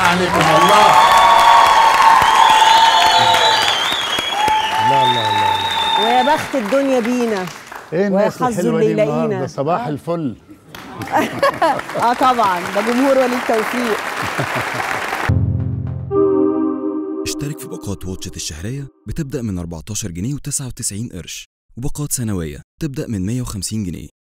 عليكم الله لا لا لا ويا بخت الدنيا بينا ايه الناس ويحظوا الحلوه اللي دي يلاقينا. النهارده صباح الفل اه طبعا ده جمهور ولي التوفيق اشترك في باقات واتشت الشهرية بتبدأ من 14 جنيه و99 قرش وباقات سنوية تبدأ من 150 جنيه